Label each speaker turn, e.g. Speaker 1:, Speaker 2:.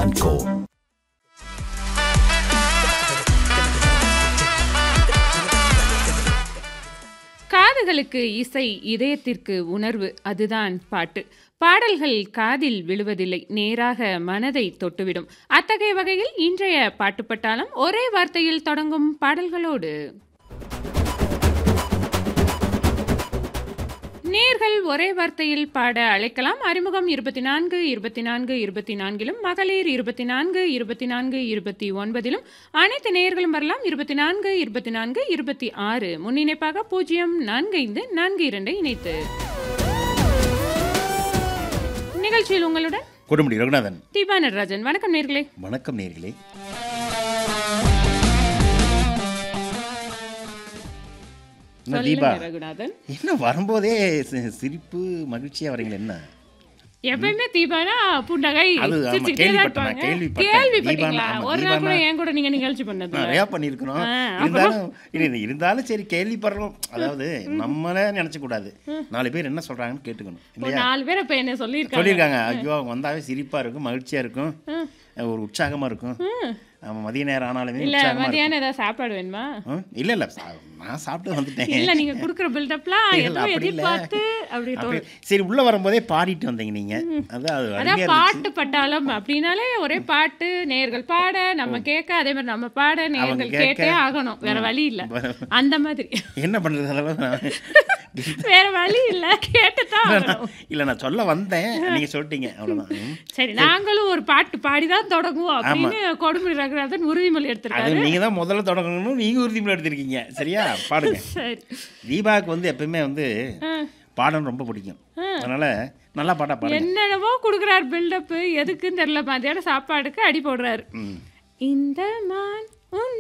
Speaker 1: And கோ
Speaker 2: காதுகளுக்கு இசை இதயத்திற்கு உணர்வு அதுதான் பாட்டு பாடல்கள் காதில் விழுவதில்லை நேராக மனதை தொட்டுவிடும் அத்தகைய வகையில் இன்றைய பாட்டு பட்டாளம் ஒரே வார்த்தையில் தொடங்கும் பாடல்களோடு நேர்கள் ஒரே வார்த்தையில் பாட அழைக்கலாம் அறிமுகம் இருபத்தி நான்கு இருபத்தி நான்கு இருபத்தி நான்கிலும் மகளிர் இருபத்தி நான்கு இருபத்தி நான்கு இருபத்தி ஒன்பதிலும் அனைத்து நேர்களும் வரலாம் இருபத்தி நான்கு இருபத்தி நான்கு இருபத்தி ஆறு முன்னிணைப்பாக பூஜ்ஜியம் நான்கு ஐந்து நான்கு இரண்டை இணைத்து நிகழ்ச்சியில் உங்களுடன்
Speaker 3: கொடுமுடி ரகுநாதன்
Speaker 2: தீபா நடராஜன் வணக்கம் நேர்களே
Speaker 3: வணக்கம் நேர்களே என்ன தீபா
Speaker 2: சொல்லுங்க ரகுநாதன்
Speaker 3: என்ன வரும்போதே சி- சிரிப்பு மகிழ்ச்சியா வரீங்களா என்ன
Speaker 2: எப்பயுமே தீபானா புண்டகை
Speaker 3: அது ஆமா,
Speaker 2: சிரிச்சுக்கிட்டே தான்
Speaker 3: கேள்விப்பட்டேன்,
Speaker 2: இருப்பாங்க.
Speaker 3: கேள்விப்பட்டேன்.
Speaker 2: கேள்விப்பட்டீங்களா
Speaker 3: தீபானா, ஆமா,
Speaker 2: ஒரு நாள் கூட
Speaker 3: தீபானா.
Speaker 2: என் கூட நீங்க நிகழ்ச்சி பண்ணது
Speaker 3: நிறையா பண்ணியிருக்கிறோம்
Speaker 2: ஆ,
Speaker 3: இருந்தாலும் இல்ல, இருந்தாலும் சரி கேள்விப்படுறோம் அதாவது நம்மளே நினைச்ச கூடாது நாலு பேர் என்ன சொல்றாங்கன்னு கேட்டுக்கணும்
Speaker 2: ஒரு
Speaker 3: இல்லையா
Speaker 2: நாலு பேர் இப்ப என்ன சொல்லியிருக்காங்க
Speaker 3: சொல்லியிருக்காங்க ஐயோ அவங்க வந்தாவே சிரிப்பா இருக்கும் மகிழ்ச்சியா இருக்கும் ஒரு உற்சாகமா இருக்கும் ஆமா, மதிய நேரம் ஆனாலுமே
Speaker 2: இல்ல
Speaker 3: உற்சாகமா இருக்கும்
Speaker 2: மதியானம் ஏதாவது சாப்பாடு வேணுமா
Speaker 3: ம், இல்ல இல்ல சா- நான் சாப்பிட்டு வந்துட்டேன்
Speaker 2: இல்ல நீங்க குடுக்குற பில்டப்லாம்
Speaker 3: இல்ல,
Speaker 2: ஏதோ
Speaker 3: அப்படி இல்ல.
Speaker 2: எதிர்பார்த்து அப்படி
Speaker 3: அப்படி-
Speaker 2: தோணும்
Speaker 3: சரி உள்ள வரும்போதே பாடிட்டு வந்தீங்க நீங்க அதான் அது
Speaker 2: அதான்
Speaker 3: அருமையா இருந்துச்சு
Speaker 2: பாட்டு பட்டாளம் அப்படின்னாலே ஒரே பாட்டு நேர்கள் பாட நம்ம கேட்க அதே மாதிரி நம்ம பாட நேர்கள்
Speaker 3: கேட்க.
Speaker 2: கேட்டே ஆகணும் வேற வழி இல்ல அந்த மாதிரி
Speaker 3: என்ன பண்றது அதெல்லாம் நான்
Speaker 2: வேற வழி இல்ல கேட்டுதான் ஆகணும்
Speaker 3: இல்ல நான் சொல்ல வந்தேன் நீங்க சொல்லிட்டீங்க அவ்வளவுதான் ம்.
Speaker 2: சரி நாங்களும் ஒரு பாட்டு பாடிதான் தொடங்குவோம் அப்படின்னு கொடுமுடி ரகுநாதன் உறுதிமொழி
Speaker 3: அது
Speaker 2: எடுத்திருக்காரு
Speaker 3: நீங்க தான் முதல்ல தொடங்கணும்னு நீங்க உறுதிமொழி எடுத்திருக்கீங்க சரியா பாடுங்க
Speaker 2: சரி
Speaker 3: தீபாவுக்கு வந்து எப்பயுமே வந்து பாடம் ரொம்ப பிடிக்கும் அதனால நல்லா பாட்டா பாடுங்க
Speaker 2: என்னென்னவோ கொடுக்குறாரு பில்டப் எதுக்குன்னு தெரியல மதியானம் சாப்பாடுக்கு அடி போடுறாரு
Speaker 3: ம்.
Speaker 2: இந்த மான் உன்